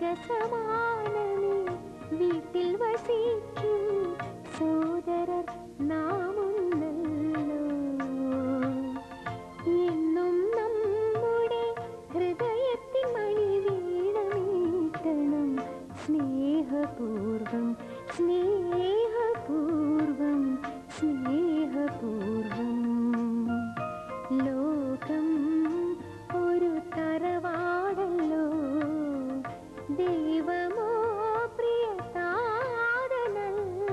സ്വർഗസമാനമേ വീട്ടിൽ വസിക്കും സോദരർ നാമുന്നല്ലോ എന്നും നമ്മുടെ ഹൃദയത്തിൻ മണി വീണമീട്ടണം സ്നേഹപൂർവം സ്നേഹപൂർവം സ്നേഹപൂർവം ലോകം ഒരു തറവാടല്ലോ ദൈവമോ പ്രിയതാരനല്ലോ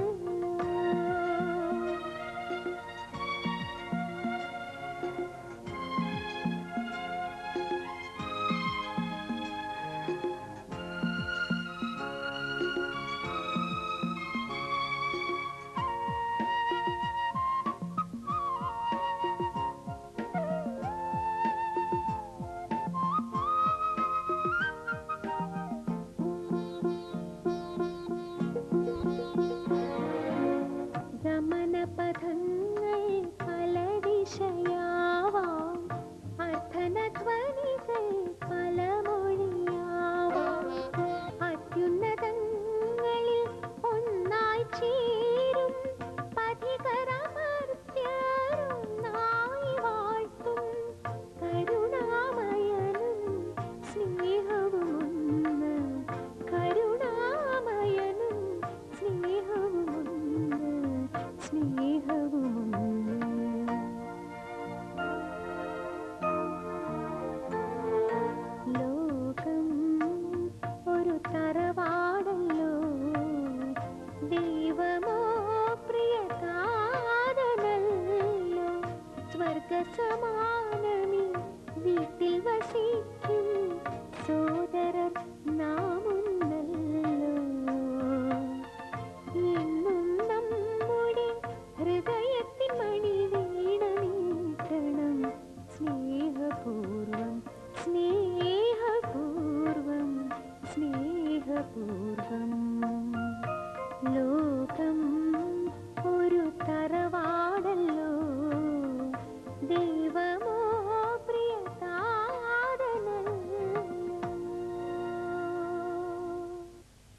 ഗമനപഥങ്ങൾ പല ദിശയാവാം അർത്ഥനധ്വനികൾ പല മൊഴിയാവാം അത്യുന്നതങ്ങളിൽ ഒന്നായി ചേരും പഥികരമർത്യരൊന്നായി വാഴ്ത്തും കരുണാമയനും സ്നേഹവുമൊന്ന് കരുണാമയനും സ്നേഹവുമൊന്ന് സ്നേഹവുമൊന്ന് ലോകം ഒരു തറവാടല്ലോ ദൈവമോ പ്രിയകാരനല്ലോ സ്വർഗസമാനമേ വീട്ടിൽ വസിക്കും സോദരർ നാമുന്നല്ലോ എന്നും നമ്മുടെ ഹൃദയത്തിൻ മണി വീണമീട്ടണം സ്നേഹപൂർവം സ്നേഹപൂർവം സ്നേഹപൂർവം ലോകം ഒരു തറവാടല്ലോ ദൈവമോ പ്രിയതാരനല്ലോ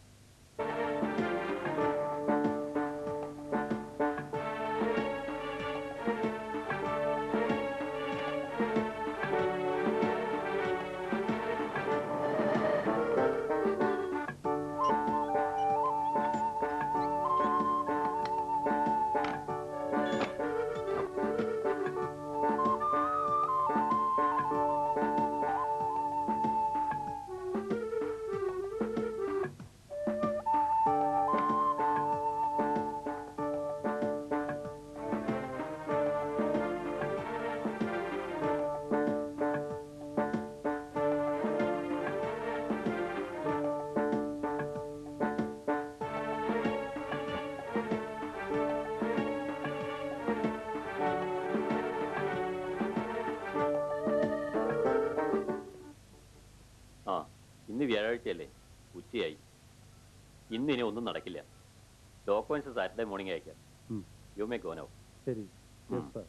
ആ ഇന്ന് വ്യാഴാഴ്ചയല്ലേ ഉച്ചയായി ഇന്ന് ഇനി ഒന്നും നടക്കില്ല ഡോക്യുമെന്റ്സ് സാറ്റർഡേ മോർണിംഗ് അയക്കാം യു മേ ഗോനോ ശരി Yes, sir.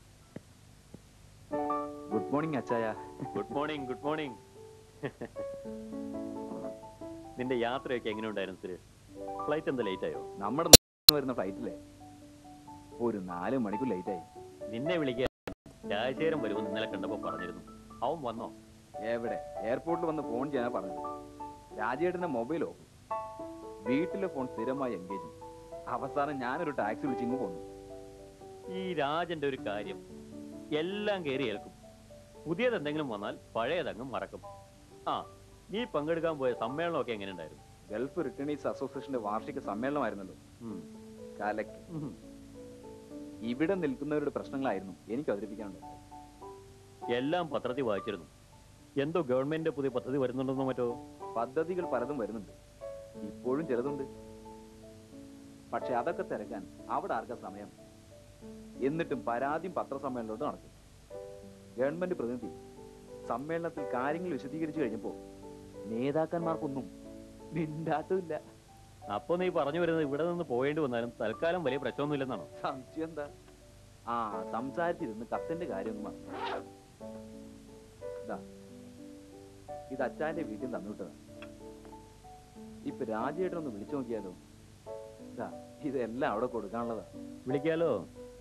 ഗുഡ് മോർണിംഗ് അച്ചായ ഗുഡ് മോർണിംഗ് ഗുഡ് മോർണിംഗ് നിന്റെ യാത്രയൊക്കെ എങ്ങനെ ഉണ്ടായിരുന്നു സുരേഷ് ഫ്ലൈറ്റ് എന്താ ലേറ്റ് ആയോ നമ്മുടെ വരുന്ന ഫ്ലൈറ്റിലെ ഒരു നാല് മണിക്കൂർ ലേറ്റ് ആയി നിന്നെ വിളിക്കാൻ രാജശേഖരം വരുമെന്ന് ഇന്നലെ കണ്ടപ്പോ പറഞ്ഞിരുന്നു അവൻ വന്നോ എവിടെ എയർപോർട്ടിൽ വന്ന് ഫോൺ ചെയ്യാനാ പറഞ്ഞത് രാജേട്ടന്റെ മൊബൈൽ ഓഫ് വീട്ടിലെ ഫോൺ സ്ഥിരമായി എൻഗേജ് അവസാനം ഞാനൊരു ടാക്സി വിളിച്ച് ഇങ്ങ് പോന്നു ഈ രാജന്റെ ഒരു കാര്യം എല്ലാം കയറി ഏൽക്കും പുതിയത് എന്തെങ്കിലും വന്നാൽ പഴയതങ്ങ് മറക്കും ആ നീ പങ്കെടുക്കാൻ പോയ സമ്മേളനമൊക്കെ എങ്ങനെ ഉണ്ടായിരുന്നു ഗൾഫ് റിട്ടേണീസ് അസോസിയേഷന്റെ വാർഷിക സമ്മേളനമായിരുന്നല്ലോ കാലക്ക് ഇവിടെ നിൽക്കുന്നവരുടെ പ്രശ്നങ്ങളായിരുന്നു എനിക്ക് അവതരിപ്പിക്കാനുള്ളത് എല്ലാം പത്രത്തിൽ വായിച്ചിരുന്നു എന്തോ ഗവൺമെന്റ് പുതിയ പദ്ധതി വരുന്നുണ്ടെന്നോ മറ്റോ പദ്ധതികൾ പലതും വരുന്നുണ്ട് ഇപ്പോഴും ചിലതുണ്ട് പക്ഷെ അതൊക്കെ തിരക്കാൻ അവിടെ ആർക്കാ സമയം എന്നിട്ടും പരാതിയും പത്രസമ്മേളനത്തോട് നടക്കും ഗവൺമെന്റ് പ്രതിനിധി സമ്മേളനത്തിൽ കാര്യങ്ങൾ വിശദീകരിച്ചു കഴിഞ്ഞപ്പോ നേതാക്കന്മാർക്കൊന്നും മിണ്ടാട്ടുമില്ല അപ്പൊ നീ പറഞ്ഞു വരുന്നത് ഇവിടെ നിന്ന് പോയേണ്ടി വന്നാലും തൽക്കാലം വലിയ പ്രശ്നമൊന്നുമില്ലെന്നാണോ സംശയം എന്താ ആ സംസാരിച്ചിരുന്ന് കത്തിന്റെ കാര്യമൊന്നും മറന്നു ഇതാ ഇത് അച്ചാന്റെ വീട്ടിൽ തന്നുവിട്ടതാ ഇപ്പൊ രാജേട്ടൻ ഒന്ന് വിളിച്ചു നോക്കിയാലോ ഇതാ ഇതെല്ലാം അവിടെ കൊടുക്കാനുള്ളതാ വിളിക്കാലോ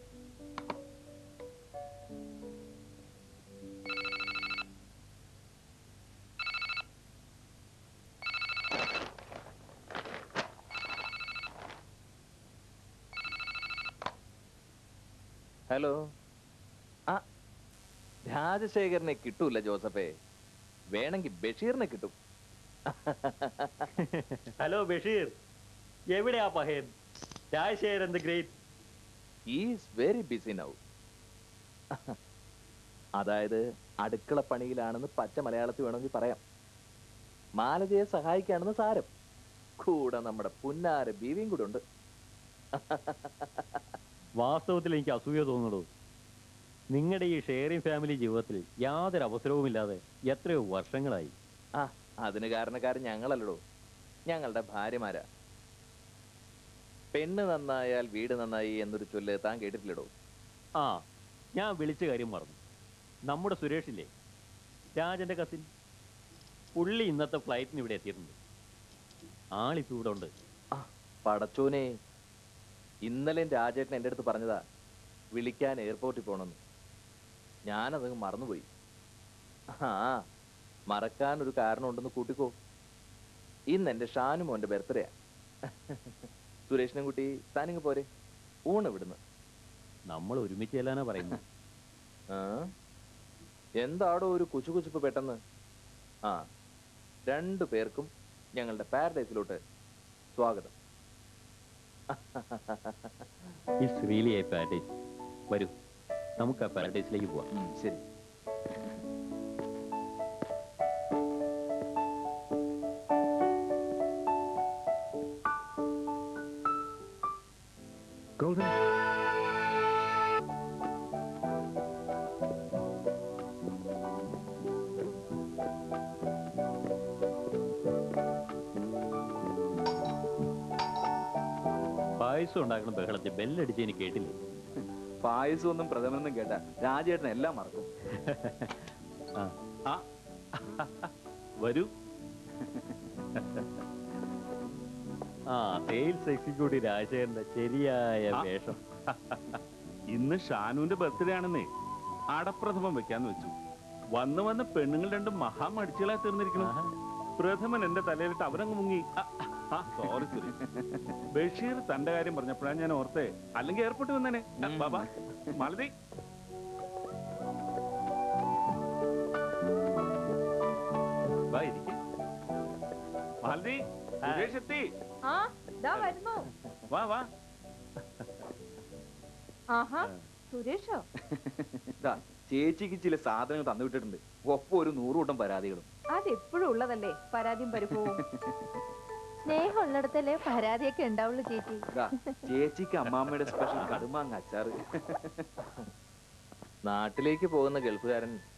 ഹലോ ആ രാജശേഖരനെ കിട്ടൂല ജോസഫേ വേണമെങ്കിൽ ബഷീറിനെ കിട്ടും ഹലോ ബഷീർ എവിടെയാ പഹേൻ Rajasekharan the great is very busy now അതായത് അടുക്കള പണിയിലാണെന്ന് പച്ച മലയാളത്തിൽ വേണമെങ്കിൽ പറയാം മാലതയെ സഹായിക്കാണെന്ന് സാരം കൂടെ നമ്മുടെ പുന്നാര ബീവിയും കൂടെ ഉണ്ട് വാസ്തവത്തിൽ എനിക്ക് അസൂയ തോന്നുള്ളൂ നിങ്ങളുടെ ഈ ഷെയറിംഗ് ഫാമിലി ജീവിതത്തിൽ യാതൊരു അവസരവുമില്ലാതെ എത്രയോ വർഷങ്ങളായി ആ അതിന് കാരണക്കാരൻ ഞങ്ങളല്ലടോ ഞങ്ങളുടെ ഭാര്യമാരാ പെണ്ണ് നന്നായാൽ വീട് നന്നായി എന്നൊരു ചൊല്ല് താൻ കേട്ടിട്ടില്ലടോ ആ ഞാൻ വിളിച്ച കാര്യം മറന്നു നമ്മുടെ സുരേഷില്ലേ രാജന്റെ കസിൻ പുള്ളി ഇന്നത്തെ ഫ്ലൈറ്റിന് ഇവിടെ എത്തിയിട്ടുണ്ട് ആളിപ്പോ ഇവിടെ ഉണ്ട് പടച്ചോനെ ഇന്നലെ രാജേട്ടൻ എൻ്റെ അടുത്ത് പറഞ്ഞതാ വിളിക്കാൻ എയർപോർട്ടിൽ പോകണമെന്ന് ഞാനതങ്ങ് മറന്നുപോയി ആ മറക്കാൻ ഒരു കാരണമുണ്ടെന്ന് കൂട്ടിക്കോ ഇന്ന് എൻ്റെ ഷാനുമോൻ്റെ ബർത്ത്ഡേയാ സുരേഷിനും കുട്ടി താനിങ്ങ് പോരെ ഊണ് ഇവിടുന്ന് നമ്മൾ ഒരുമിച്ച് ചെല്ലാനാ പറയുന്നത് ആ എന്താടോ ഒരു കുച്ചു കുച്ചുപ്പ് പെട്ടെന്ന് ആ രണ്ടു പേർക്കും ഞങ്ങളുടെ പാരഡൈസിലോട്ട് സ്വാഗതം ഇറ്റ്സ് റിയലി എ പാരഡൈസ് വരൂ നമുക്ക് ആ പാരഡൈസിലേക്ക് പോവാം ഉം, ശരി പായസം ഉണ്ടാക്കുന്ന ബഹളത്തിൽ ബെല്ലടിച്ച് എനിക്ക് കേട്ടില്ലേ പായസം ഒന്നും പ്രഥമനൊന്നും കേട്ട രാജേട്ടൻ എല്ലാം മറക്കും ആ വരൂ ആ സെയിൽസ് എക്സിക്യൂട്ടീവ് രാജശേഖരന്റെ ശരിയായ ആ. വേഷം ഇന്ന് ഷാനുവിന്റെ ബർത്ത്ഡേ ആണെന്നേ അടപ്രഥമം വെക്കാന്ന് വെച്ചു വന്ന് വന്ന് പെണ്ണുങ്ങൾ രണ്ടും മഹാമടിച്ചുകളായി തീർന്നിരിക്കണം ആഹാ. പ്രഥമൻ എന്റെ തലയിലിട്ട് അവരങ്ങ് മുങ്ങി സോറി സോറി ബഷീർ തന്റെ കാര്യം പറഞ്ഞപ്പോഴാണ് ഞാൻ ഓർത്തേ അല്ലെങ്കിൽ എയർപോർട്ടിൽ വന്നേനെ ആ, ബാബാ മാലതി വാ, ഇരിക്ക്. മാലതി സുരേഷ് എത്തി ആ ദാ വരുന്നു വാ വാ ആഹാ സുരേഷോ ഇതാ ചേച്ചിക്ക് ചില സാധനങ്ങൾ തന്നു വിട്ടിട്ടുണ്ട് ഒപ്പം ഒരു നൂറുകൂട്ടം പരാതികളും അതെപ്പോഴും ഉള്ളതല്ലേ പരാതിയും പരിഭവവും സ്നേഹം ഉള്ളിടത്തല്ലേ പരാതിയൊക്കെ ഉണ്ടാവുള്ളൂ ചേച്ചി ഇതാ ചേച്ചിക്ക് അമ്മാമ്മയുടെ സ്പെഷ്യൽ കടുമാങ്ങ അച്ചാറ് നാട്ടിലേക്ക് പോകുന്ന ഗൾഫുകാരൻ